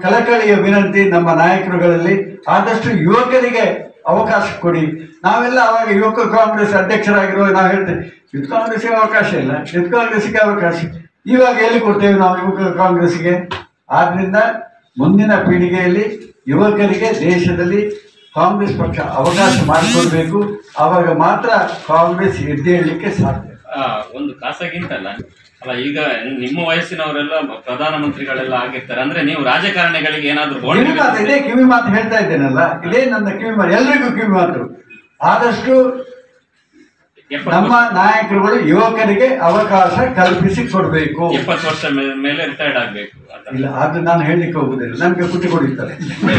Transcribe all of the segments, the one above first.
ಕಳಕಳಿಯ ವಿನಂತಿ ನಮ್ಮ ನಾಯಕರುಗಳಲ್ಲಿ ಆದಷ್ಟು ಯುವಕರಿಗೆ ಅವಕಾಶ ಕೊಡಿ ನಾವೆಲ್ಲ ಅವಾಗ ಯುವಕ ಕಾಂಗ್ರೆಸ್ ಅಧ್ಯಕ್ಷರಾಗಿರುವ ನಾವು ಹೇಳ್ತೇವೆ ಯೂತ್ ಕಾಂಗ್ರೆಸ್ಗೆ ಅವಕಾಶ ಇಲ್ಲ ಯೂತ್ ಕಾಂಗ್ರೆಸ್ಗೆ ಅವಕಾಶ ಇವಾಗ ಎಲ್ಲಿ ಕೊಡ್ತೇವೆ ನಾವು ಯುವಕ ಕಾಂಗ್ರೆಸ್ಗೆ ಆದ್ರಿಂದ ಮುಂದಿನ ಪೀಳಿಗೆಯಲ್ಲಿ ಯುವಕರಿಗೆ ದೇಶದಲ್ಲಿ ಕಾಂಗ್ರೆಸ್ ಪಕ್ಷ ಅವಕಾಶ ಮಾಡಿಕೊಡ್ಬೇಕು ಆವಾಗ ಮಾತ್ರ ಕಾಂಗ್ರೆಸ್ ಎದ್ದೇಳಲಿಕ್ಕೆ ಸಾಧ್ಯ ಆ, ಒಂದು ಖಾಸಗಿಂತಲ್ಲ ಅಲ್ಲ ಈಗ ನಿಮ್ಮ ವಯಸ್ಸಿನವರೆಲ್ಲ ಪ್ರಧಾನಮಂತ್ರಿಗಳೆಲ್ಲ ಆಗಿರ್ತಾರೆ ಅಂದ್ರೆ ನೀವು ರಾಜಕಾರಣಿಗಳಿಗೆ ಏನಾದ್ರು ಕಿವಿ ಮಾತು boundary ಇದೇ ಕಿವಿ ಮಾತು ಹೇಳ್ತಾ ಇದ್ದೇನಲ್ಲ ಇದೇ ನನ್ನ ಕಿವಿ ಮಾತು ಎಲ್ರಿಗೂ ಕಿವಿ ಮಾತು ಆದಷ್ಟು ಎಪ್ಪತ್ತು ನಮ್ಮ ನಾಯಕರುಗಳು ಯುವಕರಿಗೆ ಅವಕಾಶ ಕಲ್ಪಿಸಿ ಕೊಡಬೇಕು ಎಪ್ಪತ್ತು ವರ್ಷ ಮೇ- ಮೇಲೆ ರಿಟೈರ್ಡ್ ಆಗ್ಬೇಕು ಅಂತ. ಇಲ್ಲ ಅದು ನಾನು ಹೇಳಲಿಕ್ಕೆ ಹೋಗುದಿಲ್ಲ ನನಗೆ ಪುಟ್ಟಿ ಕೊಡಿತಾರೆ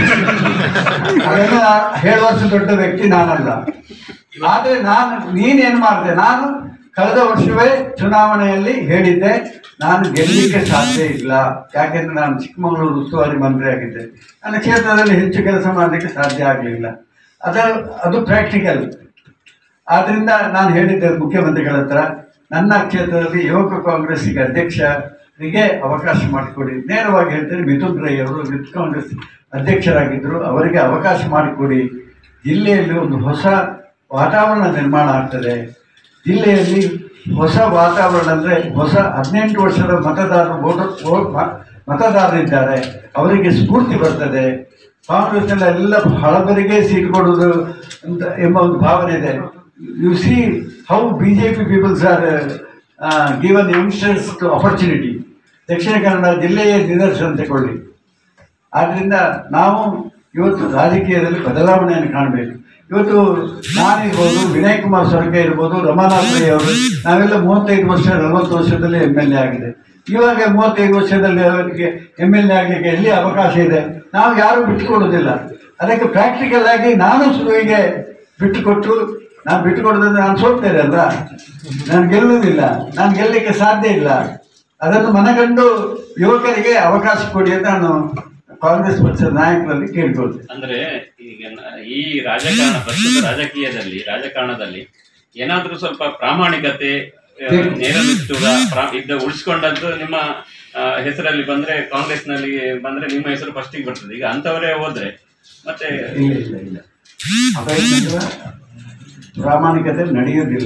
ಅದನ್ನ ಹೇಳುವಷ್ಟು ದೊಡ್ಡ ವ್ಯಕ್ತಿ ನಾನಲ್ಲ ಆದ್ರೆ ನಾನು ನೀನೇನು ಮಾಡಿದೆ ನಾನು ಕಳೆದ ವರ್ಷವೇ ಚುನಾವಣೆಯಲ್ಲಿ ಹೇಳಿದ್ದೆ ನಾನು ಗೆಲ್ಲಲಿಕ್ಕೆ ಸಾಧ್ಯ ಇಲ್ಲ ಯಾಕೆಂದ್ರೆ ನಾನು ಚಿಕ್ಕಮಗಳೂರು ಉಸ್ತುವಾರಿ ಮಂತ್ರಿ ಆಗಿದ್ದೆ ನನ್ನ ಕ್ಷೇತ್ರದಲ್ಲಿ ಹೆಚ್ಚು ಕೆಲಸ ಮಾಡಲಿಕ್ಕೆ ಸಾಧ್ಯ ಆಗಲಿಲ್ಲ ಅದರ ಅದು ಪ್ರಾಕ್ಟಿಕಲ್ ಆದ್ರಿಂದ ನಾನು ಹೇಳಿದ್ದೆ ಮುಖ್ಯಮಂತ್ರಿಗಳ ಹತ್ರ ನನ್ನ ಕ್ಷೇತ್ರದಲ್ಲಿ ಯುವಕ ಕಾಂಗ್ರೆಸ್ಸಿಗೆ ಅಧ್ಯಕ್ಷರಿಗೆ ಅವಕಾಶ ಮಾಡಿಕೊಡಿ ನೇರವಾಗಿ ಹೇಳ್ತೇನೆ ಮಿಥುನ್ ರೈ ಅವರು ಯೂತ್ ಕಾಂಗ್ರೆಸ್ ಅಧ್ಯಕ್ಷರಾಗಿದ್ದರು ಅವರಿಗೆ ಅವಕಾಶ ಮಾಡಿಕೊಡಿ ಜಿಲ್ಲೆಯಲ್ಲಿ ಒಂದು ಹೊಸ ವಾತಾವರಣ ನಿರ್ಮಾಣ ಆಗ್ತದೆ ಜಿಲ್ಲೆಯಲ್ಲಿ ಹೊಸ ವಾತಾವರಣ ಅಂದರೆ ಹೊಸ ಹದಿನೆಂಟು ವರ್ಷದ ಮತದಾರರು ವೋಟರ್ ವೋಟ್ ಮ- ಮತದಾರರಿದ್ದಾರೆ ಅವರಿಗೆ ಸ್ಫೂರ್ತಿ ಬರ್ತದೆ ಕಾಂಗ್ರೆಸ್ನೆಲ್ಲ ಎಲ್ಲ ಹಳಬರಿಗೆ ಸೀಟ್ ಕೊಡುವುದು ಅಂತ ಎಂಬ ಒಂದು ಭಾವನೆ ಇದೆ you see how B J P peoples are given youngsters to opportunity Dakshina Kannada ಜಿಲ್ಲೆಯ ನಿದರ್ಶನ ತಗೊಳ್ಳಿ ಆದ್ದರಿಂದ ನಾವು ಇವತ್ತು ರಾಜಕೀಯದಲ್ಲಿ ಬದಲಾವಣೆಯನ್ನು ಕಾಣಬೇಕು ಇವತ್ತು ನಾನಿರ್ಬೋದು ವಿನಯ್ ಕುಮಾರ್ ಸೊರಕೆ ಇರ್ಬೋದು ರಮಾನಾಥ್ ರೈ ಅವರು ನಾವೆಲ್ಲ ಮೂವತ್ತೈದು ವರ್ಷ ನಲವತ್ತು ವರ್ಷದಲ್ಲಿ ಎಮ್ ಎಲ್ ಎ ಆಗಿದೆ ಇವಾಗ ಮೂವತ್ತೈದು ವರ್ಷದಲ್ಲಿ ಅವರಿಗೆ ಎಮ್ ಎಲ್ ಎ ಆಗಲಿಕ್ಕೆ ಎಲ್ಲಿ ಅವಕಾಶ ಇದೆ ನಾವು ಯಾರು ಬಿಟ್ಟುಕೊಡೋದಿಲ್ಲ ಅದಕ್ಕೆ ಪ್ರಾಕ್ಟಿಕಲ್ ಆಗಿ ನಾನು ಶುರುವಿಗೆ ಬಿಟ್ಟುಕೊಟ್ಟು ನಾನು ಬಿಟ್ಟುಕೊಡೋದಂದ್ರೆ ನಾನು ಸೋಲ್ತೇನೆ ಅಲ್ಲ ನಾನು ಗೆಲ್ಲುವುದಿಲ್ಲ ನಾನು ಗೆಲ್ಲಲಿಕ್ಕೆ ಸಾಧ್ಯ ಇಲ್ಲ ಅದನ್ನು ಮನಗಂಡು ಯುವಕರಿಗೆ ಅವಕಾಶ ಕೊಡಿ ಅಂತ ನಾನು ಕಾಂಗ್ರೆಸ್ ಪಕ್ಷದ ನಾಯಕರಲ್ಲಿ ಕೇಳ್ಕೊಳ್ತೇನೆ ಅಂದ್ರೆ ಈಗ ನ- ಈ ರಾಜಕಾರಣ ಪ್ರಸ್ತುತ ರಾಜಕೀಯದಲ್ಲಿ ರಾಜಕಾರಣದಲ್ಲಿ ಏನಾದ್ರೂ ಸ್ವಲ್ಪ ಪ್ರಾಮಾಣಿಕತೆ ಆ, ನೇರ ನಿಷ್ಠುರ ಪ್ರಾ- ಇದ್ದ ಉಳಿಸ್ಕೊಂಡದ್ದು ನಿಮ್ಮ ಆ, ಹೆಸರಲ್ಲಿ ಬಂದ್ರೆ ಕಾಂಗ್ರೆಸ್ನಲ್ಲಿ ಬಂದ್ರೆ ನಿಮ್ಮ ಹೆಸರು ಫಸ್ಟಿಗೆ ಬರ್ತದೆ ಈಗ ಅಂತವರೇ ಹೋದ್ರೆ ಮತ್ತೆ ಇಲ್ಲ ಇಲ್ಲ ಇಲ್ಲ ಅಪಯತ್ನಗಳ ಪ್ರಾಮಾಣಿಕತೆ ನಡೆಯುವುದಿಲ್ಲ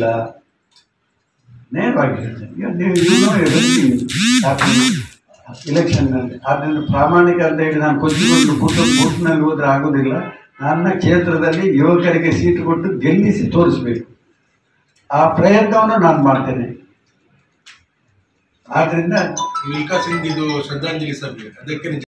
ನೇರವಾಗಿ ಹೇಳ್ತೇನೆ ಈಗ ನೀವು ಇಲೆಕ್ಷನ್ನಲ್ಲಿ ಆದ್ದರಿಂದ ಪ್ರಾಮಾಣಿಕ ಅಂತ ಹೇಳಿ ನಾನು ಕೊಚ್ಚಿಕೊಂಡು ಬೂಟ್ ಬೂಟ್ನಲ್ಲಿ ಹೋದ್ರೆ ಆಗೋದಿಲ್ಲ ನನ್ನ ಕ್ಷೇತ್ರದಲ್ಲಿ ಯುವಕರಿಗೆ ಸೀಟು ಕೊಟ್ಟು ಗೆಲ್ಲಿಸಿ ತೋರಿಸ್ಬೇಕು ಆ ಪ್ರಯತ್ನವನ್ನು ನಾನು ಮಾಡ್ತೇನೆ ಆದ್ದರಿಂದ ಮಿಲ್ಕಾ ಸಿಂಗ್ ಇದು ಶ್ರದ್ಧಾಂಜಲಿ ಸಭೆ ಅದಕ್ಕೆ